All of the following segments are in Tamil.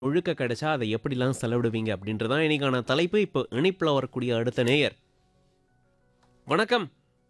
முழுக்க கிடைச்சா அதை எப்படிலாம் செலவிடுவீங்க அப்படின்றதான் இன்னைக்கான தலைப்பு இப்போ இணைப்பில் வரக்கூடிய அடுத்த நேயர் வணக்கம்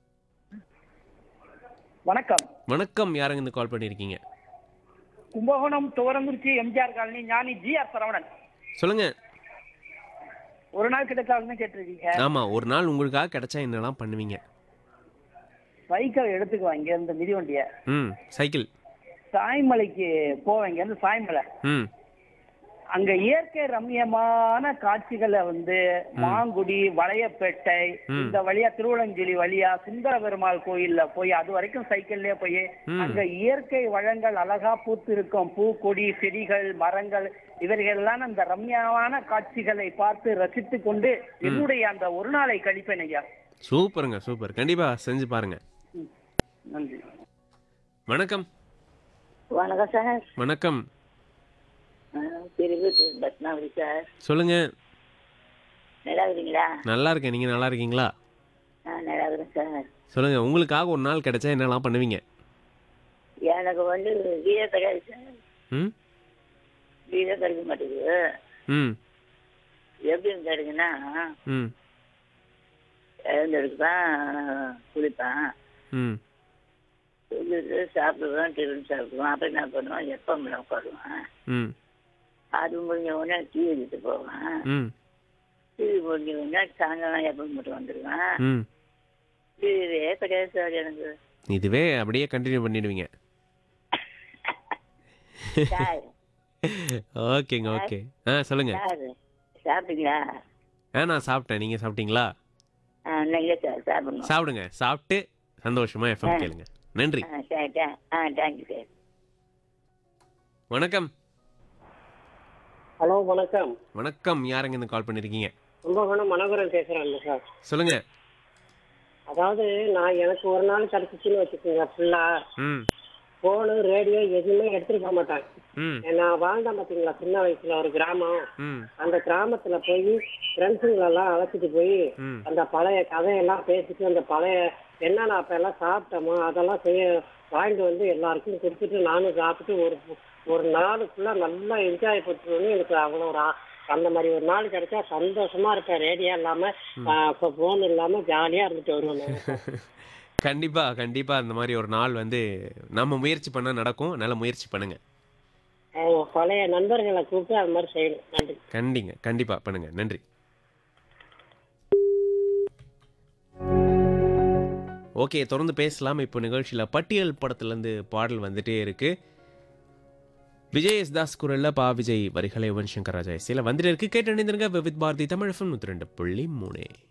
வணக்கம் வணக்கம் யாருங்க இந்த கால் பண்ணியிருக்கீங்க Kumbakonam Thuvarankurichi MGR colony Gnani G R Saravanan சொல்லுங்க ஒரு நாள் கிடைக்காதுன்னு கேட்டிருக்கீங்க ஆமா ஒரு நாள் உங்களுக்காக கிடைச்சா என்னெல்லாம் பண்ணுவீங்க சைக்கிள் எடுத்துக்குவேன் இங்க இருந்து மிதிவண்டிய ம் சைக்கிள் சாய்மலைக்கு போவேன் இங்க இருந்து சாய்மலை ம் அங்க இயற்கை ரம்மியமான காட்சிகளை வந்து மாங்குடி வளையப்பேட்டை இந்த வழியா திருவள்ளஞ்சிலி வழியா சுந்தர பெருமாள் கோயில்ல போய் அது வரைக்கும் சைக்கிள்லயே போய் அங்க இயற்கை வளங்கள் அழகா பூத்து இருக்கும் பூ கொடி செடிகள் மரங்கள் இவர்களெல்லாம் அந்த ரம்மியமான காட்சிகளை பார்த்து ரசித்து கொண்டு என்னுடைய அந்த ஒரு நாளை கழிப்பேன் ஐயா சூப்பருங்க சூப்பர் கண்டிப்பா செஞ்சு பாருங்க ம். நன்றி வணக்கம் வணக்கம் சார் வணக்கம் பிரிவு பத்மாவதி சார் சொல்லுங்க நல்லா இருக்கிறீங்களா நல்லா இருக்கேன் நீங்க நல்லா இருக்கீங்களா நான் நல்லா இருக்கிறேன் சார் சொல்லுங்க உங்களுக்காக ஒரு நாள் கிடைச்சா என்னெல்லாம் பண்ணுவீங்க எனக்கு வந்து வீர கிடையாது சார் ம் வீர கிடைக்க மாட்டேங்குது ம் எப்படி கிடைக்குன்னா ம் எழுந்திருப்பேன் குளிப்பேன் ம் குளிச்சுட்டு சாப்பிடுவேன் டிஃபன் சாப்பிடுவேன் அப்புறம் என்ன பண்ணுவேன் எப்பமில் உட்காருவேன் ம் அது முடிஞ்ச உடனே டீ எடுத்து போவேன் ம் டீ முடிஞ்ச உடனே சாயங்காலம் எப்போ மட்டும் வந்துடுவேன் ம் வீரே கிடையாது சார் எனக்கு இதுவே அப்படியே கண்டினியூ பண்ணிடுவீங்க சார் ஓகேங்க ஓகே ஆ சொல்லுங்க சார் சாப்பிட்டீங்களா ஆ நான் சாப்பிட்டேன் நீங்கள் சாப்பிட்டீங்களா ஆ இல்லை சார் சாப்பிடணும் சாப்பிடுங்க சாப்பிட்டு சந்தோஷமா எஃப்எம் கேளுங்க நன்றி ஆ சரி தே- ஆ தேங்க்யூ சார் வணக்கம் ஹலோ வணக்கம் வணக்கம் யாருங்க இந்த கால் பண்ணிருக்கீங்க கும்பகோணம் மனோகரன் பேசுறேன் சார் சொல்லுங்க அதாவது நான் எனக்கு ஒரு நாள் கிடைச்சிச்சுன்னு வச்சுக்கோங்க ஃபுல்லா ம் போனு ரேடியோ எதுவுமே எடுத்துட்டு போக மாட்டேன் ம் நான் வாழ்ந்தேன் பார்த்தீங்களா சின்ன வயசுல ஒரு கிராமம் ம் அந்த கிராமத்துல போய் ஃப்ரெண்ட்ஸுங்களெல்லாம் அழைச்சிட்டு போய் ம் அந்த பழைய கதையெல்லாம் பேசிட்டு அந்த பழைய என்னென்ன அப்ப எல்லாம் சாப்பிட்டோமோ அதெல்லாம் செய்ய வாங்கிட்டு வந்து எல்லாருக்கும் கொடுத்துட்டு நானும் சாப்பிட்டு ஒரு ஒரு நாள் ஃபுல்லா நல்லா என்ஜாய் பண்ணிட்டு எனக்கு அவ்வளோ ஒரு ஆ- அந்த மாதிரி ஒரு நாள் கிடைச்சா சந்தோஷமா இருப்பேன் ரேடியோ இல்லாம போன் இல்லாம ஜாலியா இருந்துட்டு வருவேன் நான். கண்டிப்பா கண்டிப்பா அந்த மாதிரி ஒரு நாள் வந்து நம்ம முயற்சி பண்ண நடக்கும் நல்ல முயற்சி பண்ணுங்க அஹ் பழைய நண்பர்களை கூப்பிட்டு அது மாதிரி செய்யணும் நன்றி கண்டிங்க கண்டிப்பா பண்ணுங்க நன்றி ஓகே தொடர்ந்து பேசலாம் இப்போ நிகழ்ச்சியில் பட்டியல் படத்துலேருந்து பாடல் வந்துட்டே இருக்கு விஜய் எஸ் தாஸ் குரல்ல பா விஜய் வரிகளை யுவன் சங்கர் ராஜா இசையில் வந்துட்டு இருக்கு கேட்டு அணிந்திருங்க விவித் பாரதி தமிழ் நூற்றி ரெண்டு புள்ளி மூணு